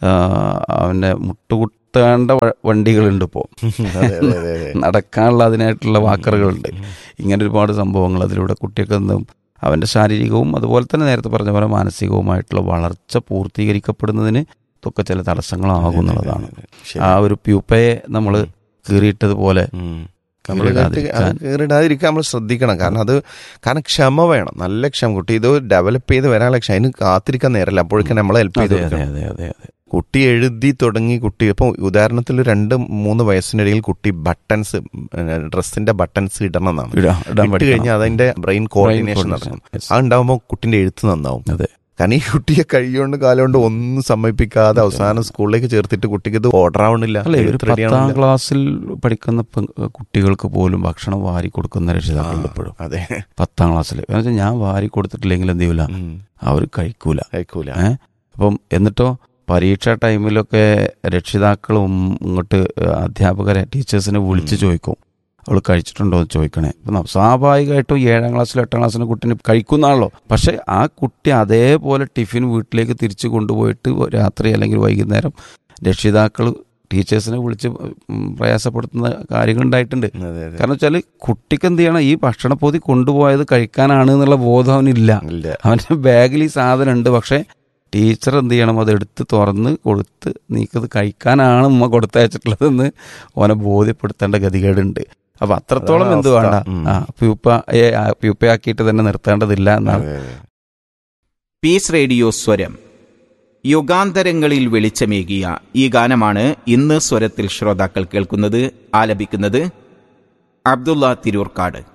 അവൻ്റെ മുട്ടുകുത്തേണ്ട വ- വണ്ടികളുണ്ട് ഇപ്പോൾ അതെ അതെ അതെ അതെ നടക്കാനുള്ള അതിനായിട്ടുള്ള വാക്കറുകളുണ്ട് ഇങ്ങനെ ഒരുപാട് സംഭവങ്ങൾ അതിലൂടെ കുട്ടിയൊക്കെ എന്തും അവൻ്റെ ശാരീരികവും അതുപോലെ തന്നെ നേരത്തെ പറഞ്ഞ പോലെ മാനസികവുമായിട്ടുള്ള വളർച്ച പൂർത്തീകരിക്കപ്പെടുന്നതിന് ഇതൊക്കെ ചില തടസ്സങ്ങളാകും എന്നുള്ളതാണ് ശരി. ആ ഒരു പ്യൂപ്പയെ നമ്മൾ കീറിയിട്ടതുപോലെ ഉം. നമ്മൾ കീറിടാതിരിക്കാൻ കീറിടാതിരിക്കാൻ നമ്മൾ ശ്രദ്ധിക്കണം കാരണം അത് കാരണം ക്ഷമ വേണം നല്ല ക്ഷമ കുട്ടി ഇത് ഡെവലപ്പ് ചെയ്ത് വരാനുള്ള ക്ഷമ അതിന് കാത്തിരിക്കാൻ നേരമല്ല അപ്പോഴേക്കും നമ്മൾ ഹെൽപ്പ് ചെയ്ത് അതെ അതെ കൊടുക്കണം. അതെ അതെ അതെ കുട്ടി എഴുതി തുടങ്ങി കുട്ടി ഇപ്പൊ ഉദാഹരണത്തിൽ രണ്ട് മൂന്ന് വയസ്സിനിടയിൽ കുട്ടി ബട്ടൺസ് ഡ്രസ്സിന്റെ ബട്ടൺസ് ഇടണം എന്നാണ് ഇടാ- ഇടാൻ ഇട്ട് പഠിക്കണം. കഴിഞ്ഞാൽ അതിന്റെ ബ്രെയിൻ കോർഡിനേഷൻ coordination, നടക്കും yes. അത് ഉണ്ടാവുമ്പോൾ കുട്ടിന്റെ എഴുത്ത് നന്നാവും അതെ കാരണം ഈ കുട്ടിയെ കഴിയുകൊണ്ട് കാലം കൊണ്ട് ഒന്നും സമ്മതിപ്പിക്കാതെ അവസാനം സ്കൂളിലേക്ക് ചേർത്തിട്ട് കുട്ടിക്ക് ഇത് ഓർഡർ ആവണില്ല അല്ലേ ഒരു എഴുത്ത് ready പത്താം ആവണില്ല. ക്ലാസ്സിൽ പഠിക്കുന്ന പെ- കുട്ടികൾക്ക് പോലും ഭക്ഷണം വാരി കൊടുക്കുന്ന രക്ഷിതാക്കളുണ്ട് ഇപ്പോഴും അതെ പത്താം ക്ലാസ്സിൽ എന്ന് വെച്ചാൽ ഞാൻ വാരി കൊടുത്തിട്ടില്ലെങ്കിൽ എന്ത് ചെയ്യൂല ഉം. അവർ കഴിക്കൂല കഴിക്കൂല ഏ അപ്പം എന്നിട്ടോ പരീക്ഷ ടൈമിലൊക്കെ രക്ഷിതാക്കളും ഇങ്ങോട്ട് അധ്യാപകരെ ടീച്ചേഴ്സിനെ വിളിച്ച് ചോദിക്കും അവൾ കഴിച്ചിട്ടുണ്ടോ എന്ന് ചോദിക്കണേ അപ്പം ന- സ്വാഭാവികമായിട്ടും ഏഴാം ക്ലാസ്സിലും എട്ടാം ക്ലാസ്സിലും കുട്ടീനെ കഴിക്കുന്നതാണല്ലോ പക്ഷെ ആ കുട്ടി അതേപോലെ ടിഫിൻ വീട്ടിലേക്ക് തിരിച്ചു കൊണ്ടുപോയിട്ട് രാത്രി അല്ലെങ്കിൽ വൈകുന്നേരം രക്ഷിതാക്കൾ ടീച്ചേഴ്സിനെ വിളിച്ച് ഉം, പ്രയാസപ്പെടുത്തുന്ന കാര്യങ്ങൾ ഉണ്ടായിട്ടുണ്ട് അതെ അതെ കാരണം വെച്ചാൽ കുട്ടിക്ക് എന്ത് ചെയ്യണം ഈ ഭക്ഷണപ്പൊതി കൊണ്ടുപോയത് കഴിക്കാനാണ് എന്നുള്ള ബോധം അവനില്ല ഇല്ല അവൻ്റെ ബാഗിൽ ഈ സാധനം ഉണ്ട് പക്ഷേ ടീച്ചർ എന്ത് ചെയ്യണം അത് എടുത്ത് തുറന്ന് കൊടുത്ത് നീക്കത് കഴിക്കാനാണ് ഉമ്മ കൊടുത്തയച്ചിട്ടുള്ളതെന്ന് ഓനെ ബോധ്യപ്പെടുത്തേണ്ട ഗതികേടുണ്ട് അപ്പൊ അത്രത്തോളം അതാണ് എന്ത് അവസ്ഥ. വേണ്ട ഉം. ആ പ്യൂപ്പ ഏ, ആ, പ്യൂപ്പയാക്കിയിട്ട് തന്നെ നിർത്തേണ്ടതില്ല എന്നാണ് അതെ, അതെ. പീസ് റേഡിയോ സ്വരം യുഗാന്തരങ്ങളിൽ വെളിച്ചമേകിയ ഈ ഗാനമാണ് ഇന്ന് സ്വരത്തിൽ ശ്രോതാക്കൾ കേൾക്കുന്നത് ആലപിക്കുന്നത് അബ്ദുള്ള തിരൂർക്കാട്